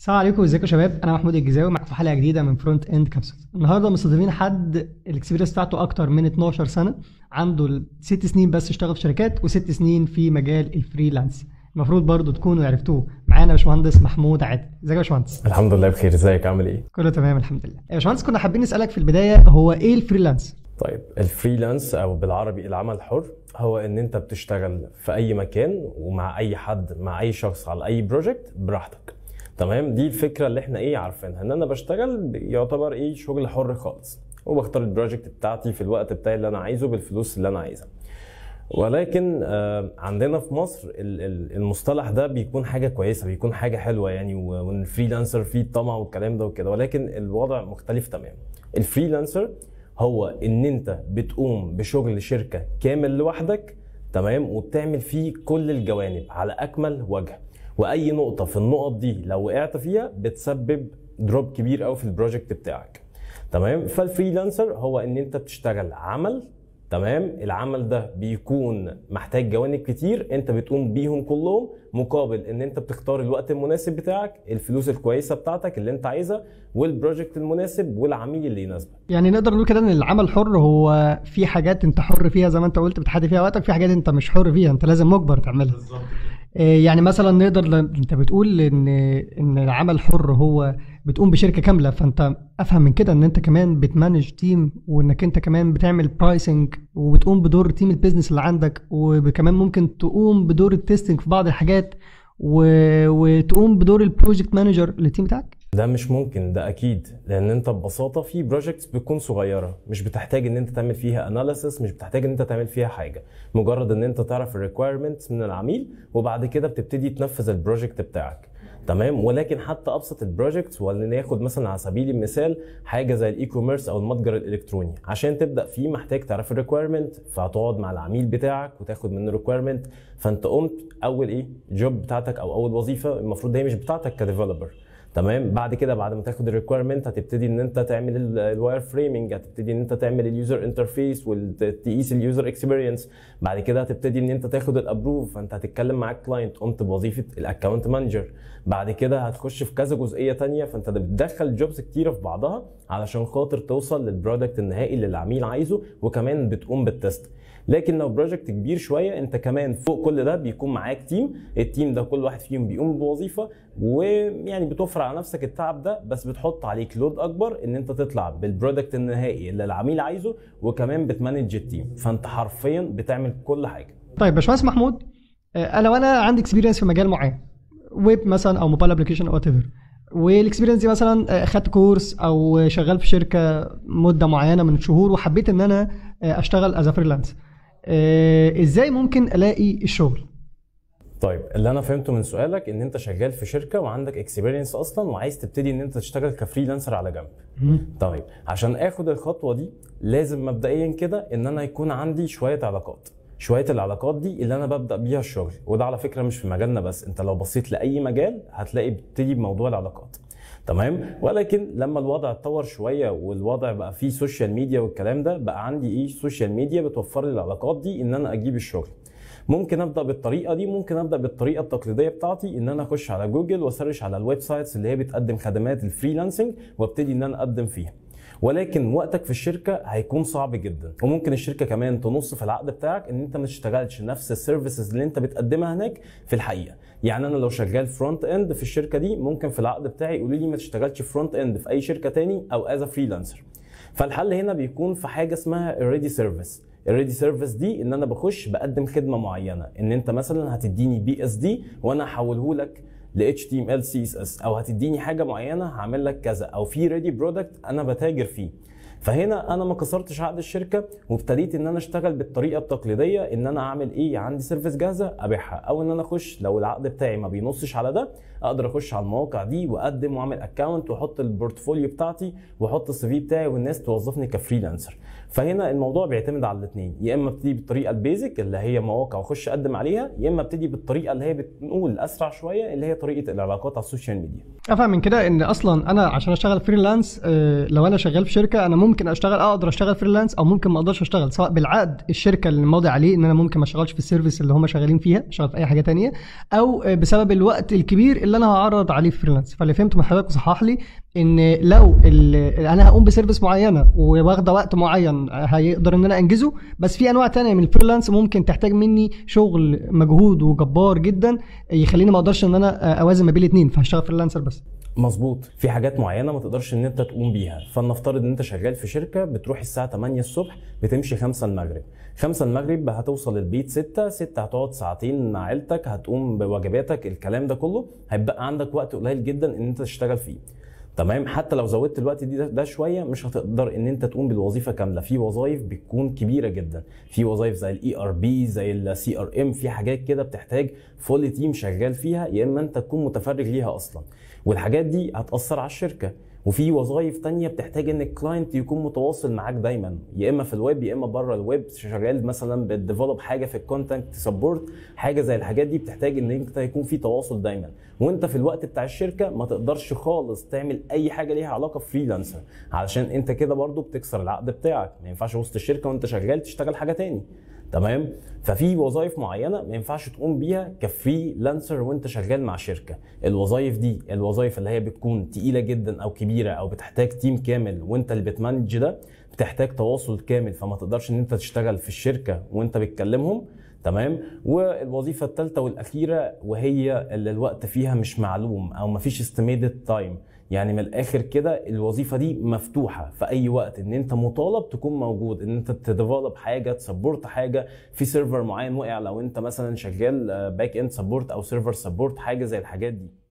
السلام عليكم ازيكم يا شباب انا محمود الجزاوي معاكم في حلقه جديده من فرونت اند كابسول النهارده مستضيفين حد الاكسبيرينس بتاعته اكتر من 12 سنه عنده ست سنين بس اشتغل في شركات وست سنين في مجال الفريلانس المفروض برضو تكونوا عرفتوه معانا باشمهندس محمود عادل ازيك يا باشمهندس الحمد لله بخير ازيك عامل ايه كله تمام الحمد لله يا باشمهندس كنا حابين نسالك في البدايه هو ايه الفريلانس طيب الفريلانس او بالعربي العمل الحر هو ان انت بتشتغل في اي مكان ومع اي حد مع اي شخص على اي بروجكت براحتك تمام دي الفكره اللي احنا ايه عارفينها ان انا بشتغل يعتبر ايه شغل حر خالص وبختار البروجكت بتاعتي في الوقت بتاعي اللي انا عايزه بالفلوس اللي انا عايزها ولكن آه، عندنا في مصر ال- ال- المصطلح ده بيكون حاجه كويسه بيكون حاجه حلوه يعني و- وان الفريلانسر فيه الطمع والكلام ده وكده ولكن الوضع مختلف تماما الفريلانسر هو ان انت بتقوم بشغل شركه كامل لوحدك تمام وبتعمل فيه كل الجوانب على اكمل وجه واي نقطه في النقط دي لو وقعت فيها بتسبب دروب كبير قوي في البروجكت بتاعك تمام فالفريلانسر هو ان انت بتشتغل عمل تمام العمل ده بيكون محتاج جوانب كتير انت بتقوم بيهم كلهم مقابل ان انت بتختار الوقت المناسب بتاعك الفلوس الكويسه بتاعتك اللي انت عايزها والبروجكت المناسب والعميل اللي يناسبك يعني نقدر نقول كده ان العمل الحر هو في حاجات انت حر فيها زي ما انت قلت بتحدد فيها وقتك في حاجات انت مش حر فيها انت لازم مجبر تعملها إيه يعني مثلا نقدر ل... انت بتقول ان ان العمل الحر هو بتقوم بشركه كامله فانت افهم من كده ان انت كمان بتمانج تيم وانك انت كمان بتعمل برايسنج وبتقوم بدور تيم البيزنس اللي عندك وكمان ممكن تقوم بدور التستنج في بعض الحاجات و... وتقوم بدور البروجكت مانجر للتيم بتاعك ده مش ممكن ده اكيد لان انت ببساطه في بروجكتس بتكون صغيره مش بتحتاج ان انت تعمل فيها اناليسس مش بتحتاج ان انت تعمل فيها حاجه مجرد ان انت تعرف الريكويرمنتس من العميل وبعد كده بتبتدي تنفذ البروجكت بتاعك تمام ولكن حتى ابسط البروجكتس ولا ناخد مثلا على سبيل المثال حاجه زي الاي كوميرس او المتجر الالكتروني عشان تبدا فيه محتاج تعرف الريكويرمنت فهتقعد مع العميل بتاعك وتاخد منه ريكويرمنت فانت قمت اول ايه جوب بتاعتك او اول وظيفه المفروض هي مش بتاعتك كديفلوبر تمام بعد كده بعد ما تاخد الريكويرمنت هتبتدي ان انت تعمل الواير فريمنج هتبتدي ان انت تعمل اليوزر انترفيس وتقيس اليوزر اكسبيرينس بعد كده هتبتدي ان انت تاخد الابروف فانت هتتكلم مع الكلاينت قمت بوظيفه الاكونت مانجر بعد كده هتخش في كذا جزئيه تانية فانت بتدخل جوبز كتيره في بعضها علشان خاطر توصل للبرودكت النهائي اللي العميل عايزه وكمان بتقوم بالتست لكن لو بروجكت كبير شويه انت كمان فوق كل ده بيكون معاك تيم التيم ده كل واحد فيهم بيقوم بوظيفه ويعني بتوفر على نفسك التعب ده بس بتحط عليك لود اكبر ان انت تطلع بالبرودكت النهائي اللي العميل عايزه وكمان بتمانج التيم فانت حرفيا بتعمل كل حاجه طيب باشمهندس محمود آه، انا وانا عندي اكسبيرينس في مجال معين ويب مثلا او موبايل ابلكيشن او وات ايفر والاكسبيرينس دي مثلا آه، خدت كورس او شغال في شركه مده معينه من الشهور وحبيت ان انا آه، اشتغل از فريلانس ازاي ممكن الاقي الشغل طيب اللي انا فهمته من سؤالك ان انت شغال في شركه وعندك اكسبيرينس اصلا وعايز تبتدي ان انت تشتغل كفريلانسر على جنب طيب عشان اخد الخطوه دي لازم مبدئيا كده ان انا يكون عندي شويه علاقات شويه العلاقات دي اللي انا ببدا بيها الشغل وده على فكره مش في مجالنا بس انت لو بصيت لاي مجال هتلاقي بتبتدي بموضوع العلاقات تمام ولكن لما الوضع اتطور شويه والوضع بقى فيه سوشيال ميديا والكلام ده بقى عندي ايه سوشيال ميديا بتوفر لي العلاقات دي ان انا اجيب الشغل ممكن ابدا بالطريقه دي ممكن ابدا بالطريقه التقليديه بتاعتي ان انا اخش على جوجل واسرش على الويب سايتس اللي هي بتقدم خدمات الفريلانسنج وابتدي ان انا اقدم فيها ولكن وقتك في الشركه هيكون صعب جدا وممكن الشركه كمان تنص في العقد بتاعك ان انت ما تشتغلش نفس السيرفيسز اللي انت بتقدمها هناك في الحقيقه يعني انا لو شغال فرونت اند في الشركه دي ممكن في العقد بتاعي يقولوا لي ما تشتغلش فرونت اند في اي شركه تاني او از فريلانسر فالحل هنا بيكون في حاجه اسمها الريدي سيرفيس الريدي سيرفيس دي ان انا بخش بقدم خدمه معينه ان انت مثلا هتديني بي اس دي وانا هحوله لك ل HTML CSS او هتديني حاجه معينه هعمل لك كذا او في ريدي برودكت انا بتاجر فيه فهنا انا ما كسرتش عقد الشركه وابتديت ان انا اشتغل بالطريقه التقليديه ان انا اعمل ايه عندي سيرفيس جاهزه ابيعها او ان انا اخش لو العقد بتاعي ما بينصش على ده اقدر اخش على المواقع دي واقدم واعمل اكونت واحط البورتفوليو بتاعتي واحط السي في بتاعي والناس توظفني كفريلانسر فهنا الموضوع بيعتمد على الاثنين يا اما ابتدي بالطريقه البيزك اللي هي مواقع واخش اقدم عليها يا اما ابتدي بالطريقه اللي هي بنقول اسرع شويه اللي هي طريقه العلاقات على السوشيال ميديا افهم من كده ان اصلا انا عشان اشتغل فريلانس آه، لو انا شغال في شركه انا ممكن اشتغل اقدر اشتغل فريلانس او ممكن ما اقدرش اشتغل سواء بالعقد الشركه اللي ماضي عليه ان انا ممكن ما اشتغلش في السيرفيس اللي هم شغالين فيها اشتغل في اي حاجه تانية او آه، بسبب الوقت الكبير اللي انا هعرض عليه في فريلانس فاللي فهمته من حضرتك صحح لي ان لو ال- انا هقوم بسيرفيس معينه واخده وقت معين هيقدر ان انا انجزه بس في انواع تانية من الفريلانس ممكن تحتاج مني شغل مجهود وجبار جدا يخليني ما اقدرش ان انا اوازن ما بين الاثنين فهشتغل فريلانسر بس مظبوط في حاجات معينه ما تقدرش ان انت تقوم بيها فلنفترض ان انت شغال في شركه بتروح الساعه 8 الصبح بتمشي 5 المغرب 5 المغرب هتوصل البيت 6 6 هتقعد ساعتين مع عيلتك هتقوم بواجباتك الكلام ده كله هيبقى عندك وقت قليل جدا ان انت تشتغل فيه تمام حتى لو زودت الوقت دي ده, ده شويه مش هتقدر ان انت تقوم بالوظيفه كامله في وظائف بتكون كبيره جدا في وظائف زي الاي ار بي زي السي ار ام في حاجات كده بتحتاج فول تيم شغال فيها يا اما انت تكون متفرغ ليها اصلا والحاجات دي هتاثر على الشركه وفي وظائف تانية بتحتاج ان الكلاينت يكون متواصل معاك دايما يا اما في الويب يا اما بره الويب شغال مثلا بتديفلوب حاجه في الكونتنت سبورت حاجه زي الحاجات دي بتحتاج ان انت يكون في تواصل دايما وانت في الوقت بتاع الشركه ما تقدرش خالص تعمل اي حاجه ليها علاقه فريلانسر علشان انت كده برضو بتكسر العقد بتاعك ما ينفعش وسط الشركه وانت شغال تشتغل حاجه تاني تمام ففي وظائف معينه ما ينفعش تقوم بيها كفريلانسر وانت شغال مع شركه الوظائف دي الوظائف اللي هي بتكون تقيله جدا او كبيره او بتحتاج تيم كامل وانت اللي بتمانج ده بتحتاج تواصل كامل فما تقدرش ان انت تشتغل في الشركه وانت بتكلمهم تمام والوظيفه الثالثه والاخيره وهي اللي الوقت فيها مش معلوم او مفيش استيميتد تايم يعني من الاخر كده الوظيفه دي مفتوحه في اي وقت ان انت مطالب تكون موجود ان انت تديفلوب حاجه تسبورت حاجه في سيرفر معين وقع لو انت مثلا شغال باك اند سبورت او سيرفر سبورت حاجه زي الحاجات دي